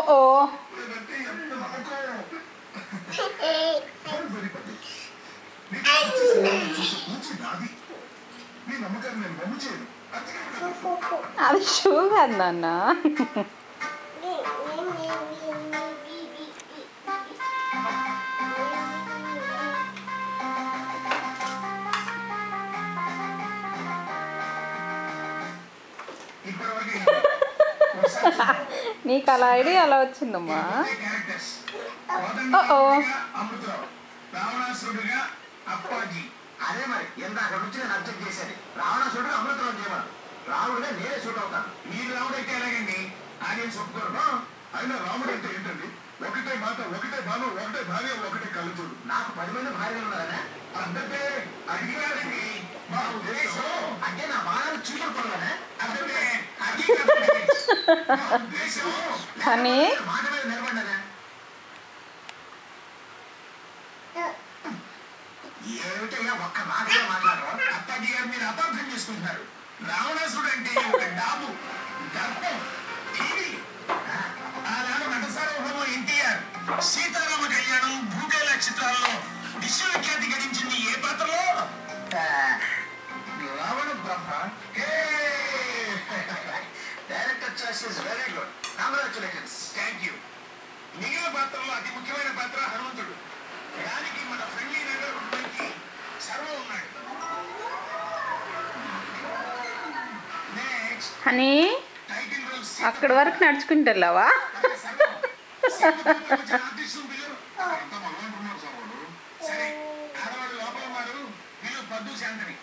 ఓ లేదంటే ఎంత నమ్మకం వెరీ గుడ్ నీకు వచ్చేసి చూసి పూచి నాది నీ నమ్మకాన్ని నేను వమ్ము చేయను అందుకే ఇక్కడ అది షూ కాదు నాన్న ఇప్పటివరకు ఒకసారి చూద్దాం. నీకు అలా ఐడియా అలా వచ్చిందమ్మా ఇదే క్యారెక్టర్స్ Uh-oh. కోదండరాముడిగా అమృతరావు రావణాసురుడిగా అప్పాజీ అదే మరి ఇందాక నుంచి నేను అబ్జెక్ట్ చేశాను రావణాసుడు అమృతరావు చేయమను రాముడుగా నేనే సూట్ అవుతాను మీరు రాముడైతే ఎలాగండి ఆడియన్స్ ఒప్పుకోరు అయినా రాముడు అంటే ఏంటండి ఒకటే మాట ఒకటే బాణం ఒకటే భార్య ఒకటే కలుతుడు నాకు పది మంది భార్యలు ఉన్నారనే అంటే అడిగారండి మా ఉద్దేశం అంటే నా బాణాలు చీపురు పడలనే అంటే అది కాదండి. మా ఉద్దేశం కానీ మాట మీద నిలబడ్డానే ఏమిటయ్యా ఒక్క మాట మీద మాట్లాడరు అప్పాజీ గారు మీరు అపార్థం చేసుకుంటున్నారు రావణాసుడు అంటే ఒక డాబు దర్పం టీవీ ఆనాడు నటసార్వభౌమ ఎన్టీఆర్ సీతారామ కళ్యాణం భూకేల చిత్రాల్లో విశ్వవిఖ్యాతి గడించింది ఏ పాత్రలో Ravana Brahma director choice is very good congratulations thank you మిగిలిన పాత్రలో అతి ముఖ్యమైన పాత్ర హనుమంతుడు దానికి మన ఫ్రెండ్లీ నగర్ మంచి సర్వ ఉన్నాడు నెక్స్ట్ హనీ టైటిల్ రోల్ అక్కడి వరకు నడుచుకుంటూ వెళ్ళావా సరే ఆడవాడు లోపల ఉన్నాడు వీళ్ళు పద్దు శాంతని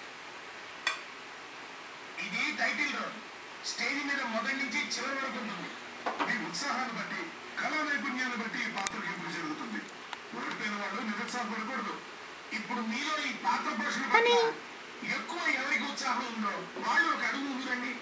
ఇది టైటిల్ రోల్ స్టేజ్ మీద మొదటి నుంచి చివరి వరకు ఉంటుంది మీ ఉత్సాహాన్ని బట్టి కళా నైపుణ్యాన్ని బట్టి ఈ పాత్రకి ఎంపిక జరుగుతుంది ఓడిపోయిన వాళ్ళు నిరుత్సాహపడకూడదు ఇప్పుడు మీలో ఈ పాత్ర పోషణ పట్ల ఎక్కువ ఎవరికి ఉత్సాహం ఉందో వాళ్ళు ఒక అడుగు ముందురండి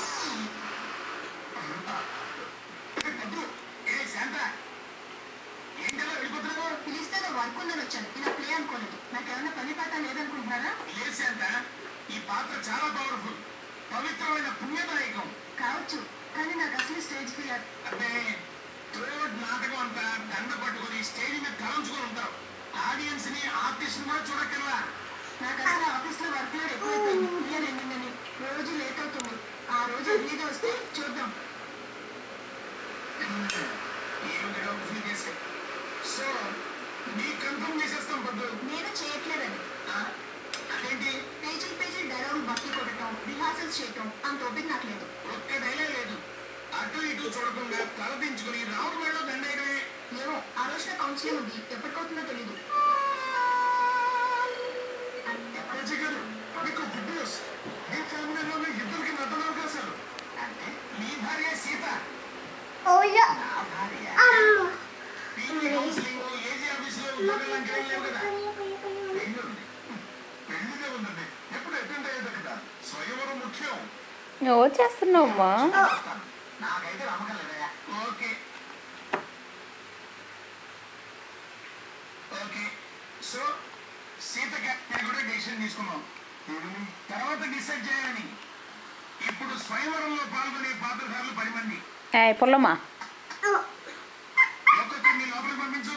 ఏ పద్దు, ఏ శాంత ఏంటలా వెళ్ళిపోతున్నావు పిలిస్తే వర్క్ ఉందని వచ్చాను ఇలా ప్లే అనుకోలేదు నాకేమైనా పని పాట లేదనుకుంటున్నారా లేదు శాంత ఈ పాత్ర చాలా పవర్ఫుల్ పవిత్రమైన పుణ్యదాయకం కావచ్చు కానీ నాకు అసలు స్టేజ్ ఫియర్ అంటే త్రోట్ నాటకం అంతా దండ పట్టుకొని స్టేజ్ మీద తలంచుకొని ఉంటారు ఆడియన్స్ ని ఆర్టిస్ట్ కూడా చూడక్కర్లా నాకు అసలు ఆఫీస్ లో వర్క్ లోడ్ ఎక్కువైపోయింది ఇయర్ ఎండిందని రోజు లేట్ అవుతుంది ఆ రోజు ఎర్లీగా వస్తే చూద్దాం ఏమిటో ఫీల్ చేసే సో నీ కన్ఫర్మ్ చేసేస్తాం పద్దు నేను చేయట్లేదని ఆ? అదేంటి పేజీ పేజీ డైలాగ్ బట్టి కొట్టడం రిహార్సల్స్ చేయటం అంత ఓపిక నాకు లేదు ఒక్క డైలాగ్ లేదు అటు ఇటు చూడకుండా తలదించుకుని రాముడు మెడలో దండేయడమే ఏమో ఆ రోజున కౌన్సిలింగ్ ఉంది ఎప్పటికవుతుందో తెలీదు అప్పాజీ గారు మీకు గుడ్ న్యూస్ మీ ఫ్యామిలీలోనే ఇద్దరికి నటన అవకాశాలు అంటే మీ భార్య సీత నా భార్య పీజీ కౌన్సిలింగ్ ఏజీ ఆఫీస్ లో ఉద్యోగాలు అంటే ఏం లేవు కదా పెళ్ళి ఉంది పెళ్లిదే ఉందండి ఎప్పుడు అటెండ్ అయ్యేది కదా స్వయంవరం ముఖ్యం నువ్వు చేస్తున్నావమ్మా చూస్తాను. నాకైతే నమ్మకం లేదయ్యా ఓకే ఓకే సో సీతకి నేను కూడా డెసిషన్ తీసుకున్నాం తర్వాత డిసైడ్ చేయాలని ఇప్పుడు స్వయంవరంలో పాల్గొనే పాత్రధారులు పది మంది ఏ పుల్లమ్మా ఒక్కొక్కరిని లోపలికి పంపించు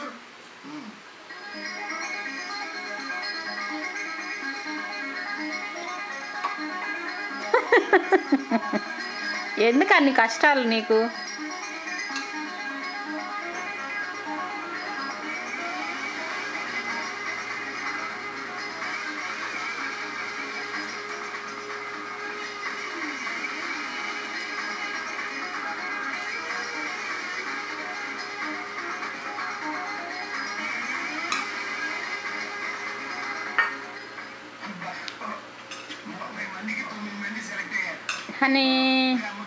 ఎందుకు అన్ని కష్టాలు నీకు ముప్పై మందికి తొమ్మిది మంది సెలెక్ట్ అయ్యారు హనీ ఇలా